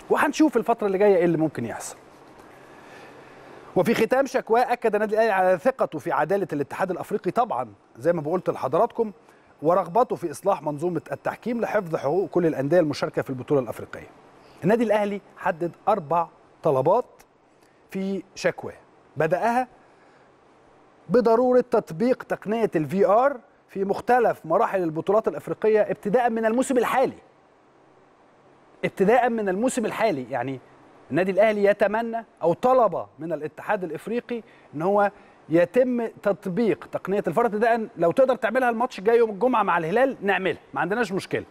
وهنشوف الفتره اللي جايه ايه اللي ممكن يحصل وفي ختام شكواه اكد النادي الاهلي على ثقته في عداله الاتحاد الافريقي طبعا زي ما بقولت لحضراتكم ورغبته في اصلاح منظومه التحكيم لحفظ حقوق كل الانديه المشاركه في البطوله الافريقيه. النادي الاهلي حدد اربع طلبات في شكواه بداها بضروره تطبيق تقنيه الفي ار في مختلف مراحل البطولات الافريقيه ابتداء من الموسم الحالي. ابتداء من الموسم الحالي يعني النادي الاهلي يتمنى او طلب من الاتحاد الافريقي ان هو يتم تطبيق تقنيه الفار ابتداء لو تقدر تعملها الماتش الجاي يوم الجمعه مع الهلال نعملها ما عندناش مشكله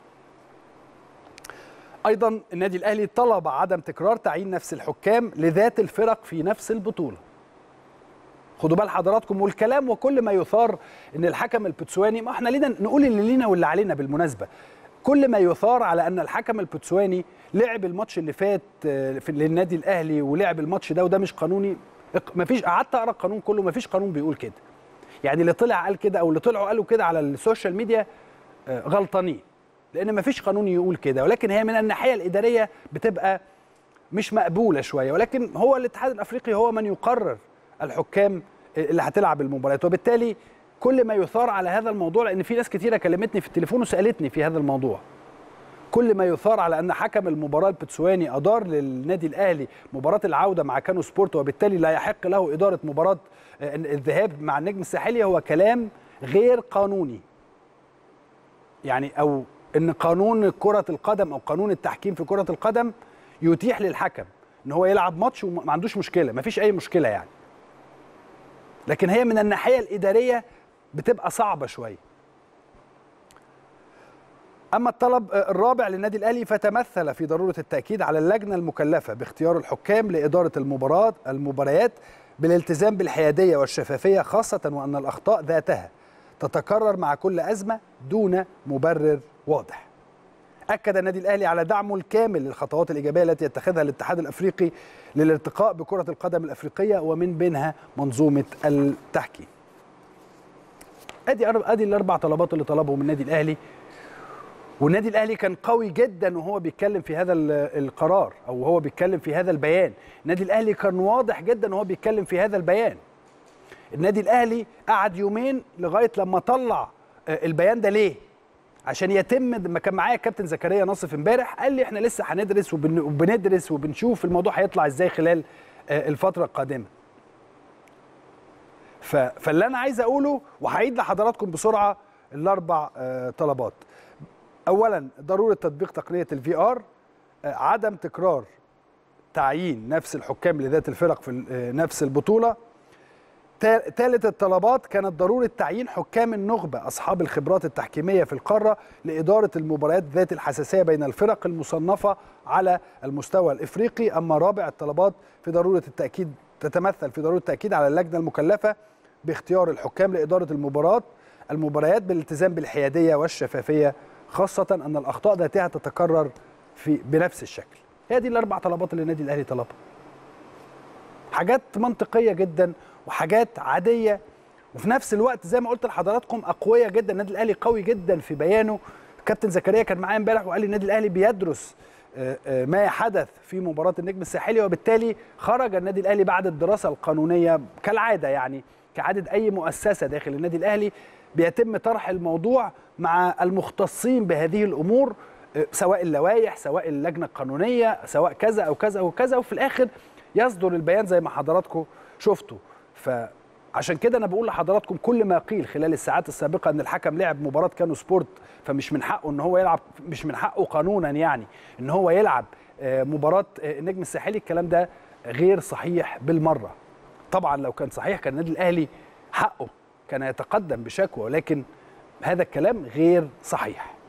ايضا النادي الاهلي طلب عدم تكرار تعيين نفس الحكام لذات الفرق في نفس البطوله خدوا بال حضراتكم والكلام وكل ما يثار ان الحكم البتسواني ما احنا لينا نقول اللي لينا واللي علينا بالمناسبه كل ما يثار على ان الحكم البتسواني لعب الماتش اللي فات في للنادي الاهلي ولعب الماتش ده وده مش قانوني مفيش قعدت اقرا القانون كله مفيش قانون بيقول كده يعني اللي طلع قال كده او اللي طلعوا قالوا كده على السوشيال ميديا غلطانين لان مفيش قانون يقول كده ولكن هي من الناحيه الاداريه بتبقى مش مقبوله شويه ولكن هو الاتحاد الافريقي هو من يقرر الحكام اللي هتلعب المباريات وبالتالي كل ما يثار على هذا الموضوع لان في ناس كتيره كلمتني في التليفون وسالتني في هذا الموضوع كل ما يثار على ان حكم المباراه البتسواني ادار للنادي الاهلي مباراه العوده مع كانو سبورت وبالتالي لا يحق له اداره مباراه الذهاب مع النجم الساحلي هو كلام غير قانوني يعني او ان قانون كره القدم او قانون التحكيم في كره القدم يتيح للحكم ان هو يلعب ماتش وما عندوش مشكله ما فيش اي مشكله يعني لكن هي من الناحيه الاداريه بتبقى صعبه شويه اما الطلب الرابع للنادي الاهلي فتمثل في ضروره التاكيد على اللجنه المكلفه باختيار الحكام لاداره المباراه المباريات بالالتزام بالحياديه والشفافيه خاصه وان الاخطاء ذاتها تتكرر مع كل ازمه دون مبرر واضح اكد النادي الاهلي على دعمه الكامل للخطوات الايجابيه التي يتخذها الاتحاد الافريقي للارتقاء بكره القدم الافريقيه ومن بينها منظومه التحكيم ادي ادي الاربع طلبات اللي طلبهم النادي الاهلي والنادي الاهلي كان قوي جدا وهو بيتكلم في هذا القرار او هو بيتكلم في هذا البيان النادي الاهلي كان واضح جدا وهو بيتكلم في هذا البيان النادي الاهلي قعد يومين لغايه لما طلع البيان ده ليه عشان يتم ما كان معايا الكابتن زكريا ناصف امبارح قال لي احنا لسه هندرس وبندرس وبنشوف الموضوع هيطلع ازاي خلال الفتره القادمه فاللي انا عايز اقوله وهعيد لحضراتكم بسرعه الاربع طلبات اولا ضروره تطبيق تقنيه الفي ار عدم تكرار تعيين نفس الحكام لذات الفرق في نفس البطوله ثالث الطلبات كانت ضروره تعيين حكام النخبه اصحاب الخبرات التحكيميه في القاره لاداره المباريات ذات الحساسيه بين الفرق المصنفه على المستوى الافريقي اما رابع الطلبات في ضروره التاكيد تتمثل في ضروره التاكيد على اللجنه المكلفه باختيار الحكام لاداره المباراه المباريات بالالتزام بالحياديه والشفافيه خاصة أن الأخطاء ذاتها تتكرر في بنفس الشكل. هي دي الأربع طلبات اللي النادي الأهلي طلبها. حاجات منطقية جدا وحاجات عادية وفي نفس الوقت زي ما قلت لحضراتكم أقوية جدا، النادي الأهلي قوي جدا في بيانه. كابتن زكريا كان معايا امبارح وقال لي النادي الأهلي بيدرس ما حدث في مباراة النجم الساحلي وبالتالي خرج النادي الأهلي بعد الدراسة القانونية كالعادة يعني كعادة أي مؤسسة داخل النادي الأهلي بيتم طرح الموضوع مع المختصين بهذه الامور سواء اللوائح سواء اللجنه القانونيه سواء كذا او كذا وكذا وفي الاخر يصدر البيان زي ما حضراتكم شفتوا فعشان كده انا بقول لحضراتكم كل ما قيل خلال الساعات السابقه ان الحكم لعب مباراه كانو سبورت فمش من حقه ان هو يلعب مش من حقه قانونا يعني ان هو يلعب مباراه النجم الساحلي الكلام ده غير صحيح بالمره طبعا لو كان صحيح كان النادي الاهلي حقه كان يتقدم بشكوى ولكن هذا الكلام غير صحيح